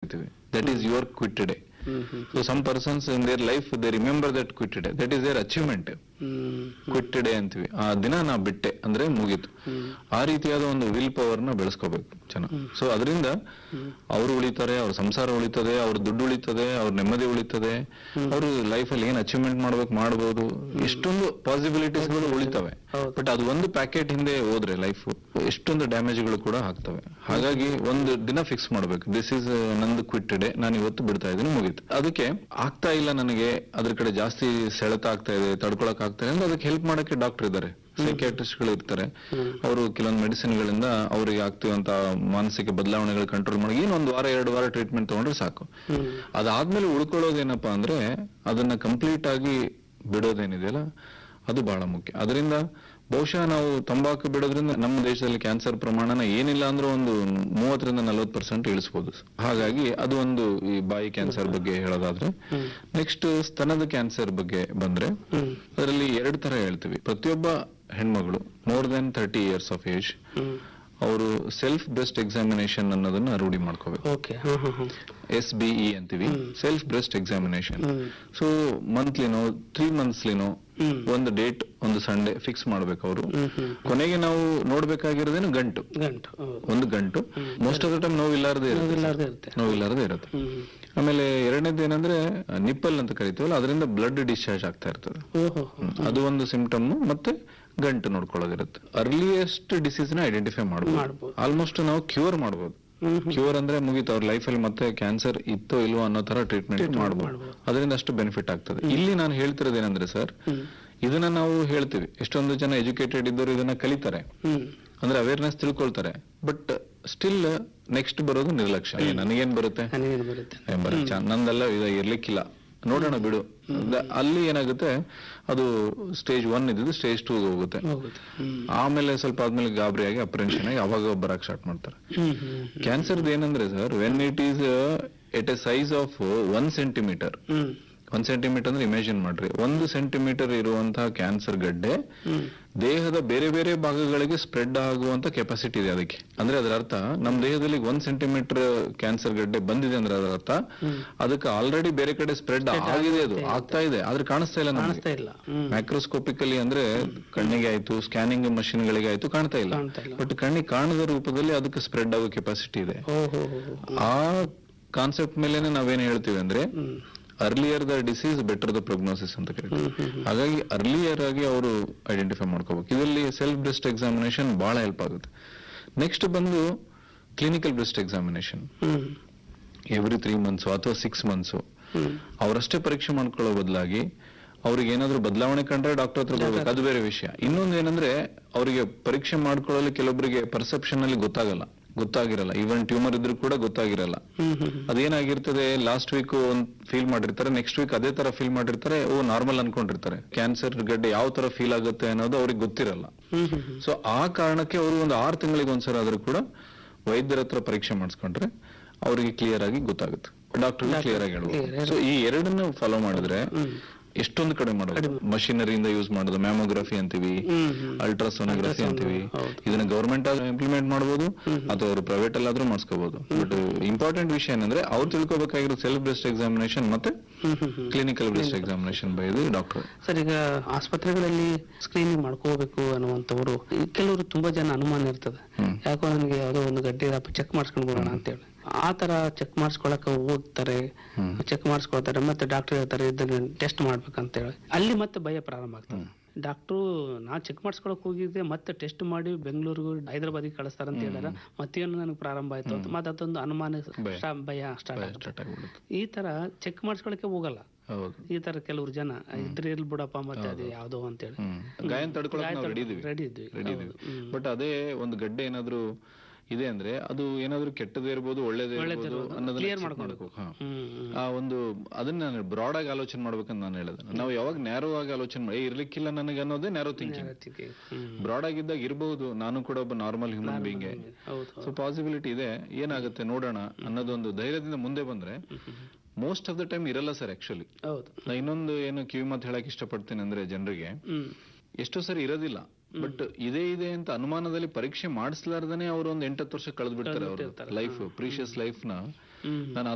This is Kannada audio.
ಅಂತೀವಿ that is your quit day hmm hmm so some persons in their life they remember that quit day that is their achievement hmm quit day ಅಂತೀವಿ ಆ ದಿನ ನಾ ಬಿಟ್ಟೆ ಅಂದ್ರೆ ಮುಗೀತು ಆ ರೀತಿಯಾದ ಒಂದು ವಿಲ್ ಪವರ್ ನ ಬೆಳೆಸ್ಕೋಬೇಕು ಚೆನ್ನಾಗಿ ಸೊ ಅದರಿಂದ ಅವರು ಉಳಿತಾರೆ ಅವ್ರ ಸಂಸಾರ ಉಳಿತದೆ ಅವ್ರ ದುಡ್ಡು ಉಳಿತದೆ ಅವ್ರ ನೆಮ್ಮದಿ ಉಳಿತದೆ ಅವರು ಲೈಫ್ ಅಲ್ಲಿ ಏನ್ ಅಚೀವ್ಮೆಂಟ್ ಮಾಡ್ಬೇಕು ಮಾಡಬಹುದು ಎಷ್ಟೊಂದು ಪಾಸಿಬಿಲಿಟೀಸ್ ಗಳು ಉಳಿತವೆ ಹೌದು. ಬಟ್ ಅದು ಒಂದು ಪ್ಯಾಕೆಟ್ ಹಿಂದೆ ಹೋದ್ರೆ ಲೈಫ್ ಎಷ್ಟೊಂದು ಡ್ಯಾಮೇಜ್ ಗಳು ಕೂಡ ಆಗ್ತವೆ ಹಾಗಾಗಿ ಒಂದು ದಿನ ಫಿಕ್ಸ್ ಮಾಡ್ಬೇಕು ದಿಸ್ ಇಸ್ ನಂದು ಕ್ವಿಟ್ ಡೇ ನಾನು ಇವತ್ತು ಬಿಡ್ತಾ ಇದ್ದೀನಿ ಮುಗೀತು ಅದಕ್ಕೆ ಆಗ್ತಾ ಇಲ್ಲ ನನಗೆ ಅದ್ರ ಕಡೆ ಜಾಸ್ತಿ ಸೆಳೆತ ಆಗ್ತಾ ಇದೆ ತಡ್ಕೊಳಕ್ ಆಗ್ತಾ ಇದೆ ಅಂದ್ರೆ ಅದಕ್ಕೆ ಹೆಲ್ಪ್ ಮಾಡಕ್ಕೆ ಡಾಕ್ಟರ್ ಇದ್ದಾರೆ ಸೈಕ್ಯಾಟ್ರಿಸ್ಟ್ ಗಳು ಇರ್ತಾರೆ ಅವರು ಕೆಲವೊಂದು ಮೆಡಿಸಿನ್ ಗಳಿಂದ ಅವರಿಗೆ ಆಗ್ತಿರುವಂತ ಮಾನಸಿಕ ಬದಲಾವಣೆಗಳು ಕಂಟ್ರೋಲ್ ಮಾಡಿ ಏನು ಒಂದು ವಾರ ಎರಡು ವಾರ ಟ್ರೀಟ್ಮೆಂಟ್ ತಗೊಂಡ್ರೆ ಸಾಕು ಅದಾದ್ಮೇಲೆ ಉಳ್ಕೊಳ್ಳೋದೇನಪ್ಪಾ ಅಂದ್ರೆ ಅದನ್ನ ಕಂಪ್ಲೀಟ್ ಆಗಿ ಬಿಡೋದೇನಿದೆಯಲ್ಲ ಅದು ಬಹಳ ಮುಖ್ಯ ಅದರಿಂದ ಬಹುಶಃ ನಾವು ತಂಬಾಕು ಬಿಡೋದ್ರಿಂದ ನಮ್ಮ ದೇಶದಲ್ಲಿ ಕ್ಯಾನ್ಸರ್ ಪ್ರಮಾಣನ ಏನಿಲ್ಲ ಅಂದ್ರೆ ಒಂದು ಮೂವತ್ತರಿಂದ ನಲವತ್ತು ಪರ್ಸೆಂಟ್ ಇಳಿಸಬಹುದು ಹಾಗಾಗಿ ಅದು ಒಂದು ಈ ಬಾಯಿ ಕ್ಯಾನ್ಸರ್ ಬಗ್ಗೆ ಹೇಳೋದಾದ್ರೆ ನೆಕ್ಸ್ಟ್ ಸ್ತನದ ಕ್ಯಾನ್ಸರ್ ಬಗ್ಗೆ ಬಂದ್ರೆ ಹ್ಮ್ ಅದರಲ್ಲಿ ಎರಡು ತರ ಹೇಳ್ತೀವಿ ಪ್ರತಿಯೊಬ್ಬ ಹೆಣ್ಮಗಳು more than thirty years of age hmm ಅವರು ಸೆಲ್ಫ್ ಬ್ರೆಸ್ಟ್ ಎಕ್ಸಾಮಿನೇಷನ್ ಅನ್ನೋದನ್ನ ರೂಢಿ ಮಾಡ್ಕೋಬೇಕು ಓಕೆ ಹಾ ಹಾ ಹಾ ಎಸ್ ಬಿ ಇ ಅಂತೀವಿ self breast examination hmm so ಮಂತ್ಲಿನೋ ತ್ರೀ ಮಂತ್ಸ್ಲಿನೋ ಹ್ಮ್ ಒಂದು ಡೇಟ್ ಒಂದು ಸಂಡೇ ಫಿಕ್ಸ್ ಮಾಡ್ಬೇಕು ಅವರು ಹ್ಮ್ ಹ್ಮ್ ಕೊನೆಗೆ ನಾವು ನೋಡ್ಬೇಕಾಗಿರೋದೇನು ಗಂಟು ಗಂಟು ಹೌದು ಒಂದು ಗಂಟು ಮೋಸ್ಟ್ ಆಫ್ ದ ಟೈಮ್ ನೋವಿಲ್ಲಾರದೇ ಇರುತ್ತೆ ಇಲ್ಲಾರ್ದೆ ಇರುತ್ತೆ ನೋವಿಲ್ಲಾರದೇ ಇರುತ್ತೆ ಹ್ಮ್ ಆಮೇಲೆ ಎರಡನೇದು ಏನಂದ್ರೆ ನಿಪ್ಪಲ್ ಅಂತ ಕರಿತೀವಲ್ಲ ಅದರಿಂದ ಬ್ಲಡ್ ಡಿಸ್ಚಾರ್ಜ್ ಆಗ್ತಾ ಇರ್ತದೆ ಓಹೋ ಹ್ಮ್. ಅದು ಒಂದು ಸಿಂಪ್ಟಮ್ ಮತ್ತೆ ಗಂಟು ನೋಡ್ಕೊಳ್ಳೋದಿರುತ್ತೆ ಅರ್ಲಿಯೆಸ್ಟ್ ಡಿಸೀಸ್ ನ ಐಡೆಂಟಿಫೈ ಮಾಡಬಹುದು ಮಾಡ್ಬೋದು. ಆಲ್ಮೋಸ್ಟ್ ನಾವು ಕ್ಯೂರ್ ಮಾಡಬಹುದು ಹ್ಮ್ ಕ್ಯೂರ್ ಅಂದ್ರೆ ಮುಗೀತು ಅವ್ರ ಲೈಫಲ್ಲಿ ಮತ್ತೆ ಕ್ಯಾನ್ಸರ್ ಇತ್ತೋ ಇಲ್ವೋ ಅನ್ನೋ ತರ ಟ್ರೀಟ್ಮೆಂಟ್ ಮಾಡಬಹುದು ಮಾಡ್ಬೋದು. ಅದರಿಂದ ಅಷ್ಟು ಬೆನಿಫಿಟ್ ಆಗ್ತದೆ ಇಲ್ಲಿ ನಾನು ಹೇಳ್ತಿರೋದು ಏನಂದ್ರೆ ಸರ್ ಹ್ಮ್ ಇದನ್ನ ನಾವು ಹೇಳ್ತೀವಿ ಎಷ್ಟೊಂದು ಜನ ಎಜುಕೇಟೆಡ್ ಇದ್ದವರು ಇದನ್ನ ಕಲಿತಾರೆ ಹ್ಮ್ ಅಂದ್ರೆ ಅವೇರ್ನೆಸ್ ತಿಳ್ಕೊಳ್ತಾರೆ ಬಟ್ ಸ್ಟಿಲ್ ನೆಕ್ಸ್ಟ್ ಬರೋದು ನಿರ್ಲಕ್ಷ್ಯ ಏ, ನನಗೇನ್ ಬರುತ್ತೆ ನನಗೇನು ಬರುತ್ತೆ ಏ, ಬರ ಚ- ನಂದೆಲ್ಲ ಇದು ಇರ್ಲಿಕ್ಕಿಲ್ಲ ನೋಡೋಣ ಬಿಡು ದ- ಅಲ್ಲಿ ಏನಾಗುತ್ತೆ ಅದು ಸ್ಟೇಜ್ ಒನ್ ಇದ್ದು ಸ್ಟೇಜ್ ಟೂ ಹೋಗುತ್ತೆ ಹೋಗುತ್ತೆ ಹ್ಮ್ ಆಮೇಲೆ ಸ್ವಲ್ಪ ಆದ್ಮೇಲೆ ಗಾಬರಿಯಾಗಿ ಅಪ್ರೆನ್ಷನ್ ಆಗಿ ಅವಾಗ ಬರಕ್ ಸ್ಟಾರ್ಟ್ ಮಾಡ್ತಾರೆ ಹ್ಮ್ ಹ್ಮ್ ಕ್ಯಾನ್ಸರ್ ಏನಂದ್ರೆ sir when it is at a size of one centimetre hmm ಒಂದ್ ಸೆಂಟಿಮೀಟರ್ ಅಂದ್ರೆ ಇಮ್ಯಾಜಿನ್ ಮಾಡ್ರಿ ಒಂದು ಸೆಂಟಿಮೀಟರ್ ಇರುವಂತಹ ಕ್ಯಾನ್ಸರ್ ಗಡ್ಡೆ ಹ್ಮ್ ದೇಹದ ಬೇರೆ ಬೇರೆ ಭಾಗಗಳಿಗೆ ಸ್ಪ್ರೆಡ್ ಆಗುವಂತ ಕೆಪಾಸಿಟಿ ಇದೆ ಅದಕ್ಕೆ ಅಂದ್ರೆ ಅದರ ಅರ್ಥ ನಮ್ಮ ದೇಹದಲ್ಲಿ ಒಂದ್ ಸೆಂಟಿಮೀಟರ್ ಕ್ಯಾನ್ಸರ್ ಗಡ್ಡೆ ಬಂದಿದೆ ಅಂದ್ರೆ ಅದರ ಅರ್ಥ ಅದಕ್ಕೆ ಆಲ್ರೆಡಿ ಬೇರೆ ಕಡೆ ಸ್ಪ್ರೆಡ್ ಆಗಿದೆ ಅದು ಆಗ್ತಾ ಇದೆ ಆದ್ರೆ ಕಾಣಿಸ್ತಾ ಇಲ್ಲ ನಮಗೆ ಕಾಣಿಸ್ತಾ ಇಲ್ಲ ಹ್ಮ್ ಮ್ಯಾಕ್ರೋಸ್ಕೋಪಿಕಲಿ ಅಂದ್ರೆ ಕಣ್ಣಿಗೆ ಆಯ್ತು ಸ್ಕ್ಯಾನಿಂಗ್ ಮಷಿನ್ ಗಳಿಗೆ ಆಯ್ತು ಕಾಣ್ತಾ ಇಲ್ಲ ಕಾಣ್ತಾ ಇಲ್ಲ ಬಟ್ ಕಣ್ಣಿಗೆ ಕಾಣದ ರೂಪದಲ್ಲಿ ಅದಕ್ಕೆ ಸ್ಪ್ರೆಡ್ ಆಗೋ ಕೆಪಾಸಿಟಿ ಇದೆ ಓಹೋ ಆ ಕಾನ್ಸೆಪ್ಟ್ ಮೇಲೆನೆ ನಾವೇನ್ ಹೇಳ್ತೀವಿ ಅಂದ್ರೆ hmm earlier the disease better the prognosis ಅಂತ ಕರಿತೀವಿ ಹಾಗಾಗಿ ಅರ್ಲಿಯರ್ ಆಗಿ ಅವರು ಐಡೆಂಟಿಫೈ ಮಾಡ್ಕೋಬೇಕು ಇದರಲ್ಲಿ ಸೆಲ್ಫ್ ಬ್ರೆಸ್ಟ್ ಎಕ್ಸಾಮಿನೇಷನ್ ಬಹಳ ಹೆಲ್ಪ್ ಆಗುತ್ತೆ ನೆಕ್ಸ್ಟ್ ಬಂದು clinical breast examination hmm every three months ಅಥವಾ ಸಿಕ್ಸ್ ಮಂತ್ಸ್ ಹ್ಮ್ ಅವರಷ್ಟೇ ಪರೀಕ್ಷೆ ಮಾಡ್ಕೊಳ್ಳೋ ಬದಲಾಗಿ ಅವ್ರಿಗೆ ಏನಾದ್ರೂ ಬದಲಾವಣೆ ಕಂಡ್ರೆ ಡಾಕ್ಟರ್ ಹತ್ರ ಬರ್ಬೇಕು ಅದು ಬೇರೆ ವಿಷಯ ಇನ್ನೊಂದು ಏನಂದ್ರೆ ಅವರಿಗೆ ಪರೀಕ್ಷೆ ಮಾಡ್ಕೊಳ್ಳಲು ಕೆಲವೊಬ್ಬರಿಗೆ ಪರ್ಸೆಪ್ಷನ್ ಅಲ್ಲಿ ಗೊತ್ತಾಗಲ್ಲ ಗೊತ್ತಾಗಿರಲ್ಲ ಈವನ್ ಟ್ಯೂಮರ್ ಇದ್ರೂ ಕೂಡ ಗೊತ್ತಾಗಿರಲ್ಲ ಹ್ಮ್ ಹ್ಮ್ ಅದೇನಾಗಿರ್ತದೆ ಲಾಸ್ಟ್ ವೀಕ್ ಒಂದ್ ಫೀಲ್ ಮಾಡಿರ್ತಾರೆ ನೆಕ್ಸ್ಟ್ ವೀಕ್ ಅದೇ ತರ ಫೀಲ್ ಮಾಡಿರ್ತಾರೆ ಓ ನಾರ್ಮಲ್ ಅನ್ಕೊಂಡಿರ್ತಾರೆ ಕ್ಯಾನ್ಸರ್ ಗಡ್ಡೆ ಯಾವ ತರ ಫೀಲ್ ಆಗುತ್ತೆ ಅನ್ನೋದು ಅವ್ರಿಗೆ ಗೊತ್ತಿರಲ್ಲ ಹ್ಮ್ ಹ್ಮ್ ಹ್ಮ್ ಸೊ ಆ ಕಾರಣಕ್ಕೆ ಅವರು ಒಂದು ಆರು ತಿಂಗಳಿಗೆ ಒಂದ್ಸಲ ಆದ್ರೂ ಕೂಡ ವೈದ್ಯರ ಹತ್ರ ಪರೀಕ್ಷೆ ಮಾಡಿಸ್ಕೊಂಡ್ರೆ ಅವರಿಗೆ ಕ್ಲಿಯರ್ ಆಗಿ ಗೊತ್ತಾಗುತ್ತೆ ಡಾಕ್ಟರ್ ಕ್ಲಿಯರ್ ಆಗಿ ಹೇಳ್ಬೋದು ಸೊ ಈ ಎರಡನ್ನು ಫಾಲೋ ಮಾಡಿದ್ರೆ ಎಷ್ಟೊಂದು ಕಡೆ ಮಾಡೋದು ಮಷಿನರಿಯಿಂದ ಯೂಸ್ ಮಾಡೋದು ಮ್ಯಾಮೋಗ್ರಫಿ ಅಂತೀವಿ ಹ್ಮ್ ಹ್ಮ್ ಅಲ್ಟ್ರಾಸೋನೋಗ್ರಫಿ ಅಂತೀವಿ ಹೌದು. ಇದನ್ನ ಗವರ್ಮೆಂಟ್ ಇಂಪ್ಲಿಮೆಂಟ್ ಮಾಡಬಹುದು ಅಥವಾ ಅವರು ಪ್ರೈವೇಟ್ ಅಲ್ಲಾದ್ರೂ ಮಾಡಿಸ್ಕೋಬಹುದು ಬಟ್ ಇಂಪಾರ್ಟೆಂಟ್ ವಿಷಯ ಏನಂದ್ರೆ ಅವ್ರು ತಿಳ್ಕೊಬೇಕಾಗಿರೋ ಸೆಲ್ಫ್ ಬ್ರೆಸ್ಟ್ ಎಕ್ಸಾಮಿನೇಷನ್ ಮತ್ತೆ hmm hmm hmm clinical breast examination by doctor sir ಈಗ ಆಸ್ಪತ್ರೆಗಳಲ್ಲಿ ಸ್ಕ್ರೀನಿಂಗ್ ಮಾಡ್ಕೋಬೇಕು ಅನ್ನುವಂಥವ್ರು ಈ ಕೆಲವರು ತುಂಬಾ ಜನ ಅನುಮಾನ ಇರ್ತದೆ ಹ್ಮ್. ಯಾಕೋ ನನಗೆ ಯಾವುದೋ ಒಂದು ಗಡ್ಡೆ ಇರಪ್ಪ ಚೆಕ್ ಮಾಡಿಸ್ಕೊಂಡು ಬರೋಣ ಅಂತೇಳಿ ಆ ತರ ಚೆಕ್ ಮಾಡಿಸ್ಕೊಳಕ ಹೋಗ್ತಾರೆ ಹ್ಮ್. ಚೆಕ್ ಮಾಡಿಸ್ಕೊಳ್ತಾರೆ ಮತ್ತೆ ಡಾಕ್ಟರ್ ಹೇಳ್ತಾರೆ ಇದನ್ನ ಟೆಸ್ಟ್ ಮಾಡ್ಬೇಕಂತೇಳಿ ಅಲ್ಲಿ ಮತ್ತೆ ಭಯ ಪ್ರಾರಂಭ ಆಗ್ತದೆ ಡಾಕ್ಟ್ರು ನಾ ಚೆಕ್ ಮಾಡಿಸ್ಕೊಳಕ್ ಹೋಗಿದ್ದೆ ಮತ್ತೆ ಟೆಸ್ಟ್ ಮಾಡಿ ಬೆಂಗಳೂರಿಗೂ ಹೈದರಾಬಾದಿಗೆ ಕಳಿಸ್ತಾರೆ ಅಂತ ಹೇಳಿದಾರೆ ಮತ್ತೇನು ನನಗೆ ಪ್ರಾರಂಭ ಆಯ್ತು ಅಂತ ಮತ್ತೆ ಅದೊಂದು ಅನುಮಾನ ಭಯ. ಸ್ಟಾ- ಭಯ ಸ್ಟಾರ್ಟ್ ಆಗುತ್ತೆ ಸ್ಟಾರ್ಟ್ ಆಗ್ಬಿಡುತ್ತೆ ಈ ತರ ಚೆಕ್ ಮಾಡಿಸ್ಕೊಳಕ್ಕೆ ಹೋಗಲ್ಲ ಹೌದು ಈ ತರ ಕೆಲವರು ಜನ ಇದ್ರೆ ಇರ್ಲಿ ಬಿಡಪ್ಪ ಮತ್ತೆ ಅದು ಯಾವ್ದೋ ಅಂತೇಳಿ ಹ್ಮ್ ಗಾಯನ ತಡ್ಕೊಳಕ್ ನಾವು ರೆಡಿ ಇದೀವಿ ರೆಡಿ ಇದ್ವಿ ರೆಡಿ ಇದೀವಿ ಬಟ್ ಅದೇ ಒಂದು ಗಡ್ಡೆ ಏನಾದ್ರೂ ಇದೆ ಅಂದ್ರೆ ಅದು ಏನಾದ್ರೂ ಕೆಟ್ಟದೇ ಇರ್ಬೋದು ಒಳ್ಳೇದೇ ಇರ್ಬೋದು ಅನ್ನೋದನ್ನ ಕ್ಲಿಯರ್ check ಮಾಡ್ಕೊಬೇಕು ಮಾಡ್ಕೊ- ಹಾ. ಹ್ಮ್ ಹ್ಮ್. ಆ ಒಂದು ಅದನ್ನ ನಾನು ಬ್ರಾಡ್ ಆಗಿ ಆಲೋಚನೆ ಮಾಡ್ಬೇಕಂತ ನಾನು ಹೇಳಿದೆ ನಾವು ಯಾವಾಗ ನ್ಯಾರೋ ಆಗಿ ಆಲೋಚನೆ ಮಾಡಿ "ಏ, ಇರ್ಲಿಕ್ಕಿಲ್ಲ ನನಗೆ ಅನ್ನೋದೇ ನ್ಯಾರೋ ಥಿಂಕಿಂಗ್ ಅದಕ್ಕೆ, ಹ್ಮ್ ಬ್ರಾಡ್ ಆಗಿದ್ದಾಗ ಇರಬಹುದು ನಾನು ಕೂಡ ಒಬ್ಬ ನಾರ್ಮಲ್ ಹ್ಯೂಮನ್ ಬೀಯಿಂಗ್ ಹೌದು ಸೊ ಪಾಸಿಬಿಲಿಟಿ ಇದೆ ಏನಾಗುತ್ತೆ ನೋಡೋಣ ಅನ್ನೋದೊಂದು ಧೈರ್ಯದಿಂದ ಮುಂದೆ ಬಂದ್ರೆ ಮೋಸ್ಟ್ ಆಫ್ ದ ಟೈಮ್ ಇರಲ್ಲ ಸರ್ ಆಕ್ಚುಲಿ ಹೌದು ನಾ ಇನ್ನೊಂದು ಏನು ಕಿವಿ ಮಾತು ಹೇಳಕ್ ಇಷ್ಟಪಡ್ತೀನಿ ಅಂದ್ರೆ ಜನರಿಗೆ ಹ್ಮ್ ಎಷ್ಟೋ ಸರಿ ಇರೋದಿಲ್ಲ ಬಟ್ ಇದೇ ಇದೆ ಅಂತ ಅನುಮಾನದಲ್ಲಿ ಪರೀಕ್ಷೆ ಮಾಡಿಸ್ಲಾರ್ದನೆ ಅವ್ರು ಒಂದ್ ಎಂಟತ್ತು ವರ್ಷ ಕಳೆದು ಬಿಡ್ತಾರೆ ಅವ್ರ ಲೈಫ್ ಪ್ರೀಶಿಯಸ್ ಲೈಫ್ ನ ಹ್ಮ್ ನಾನು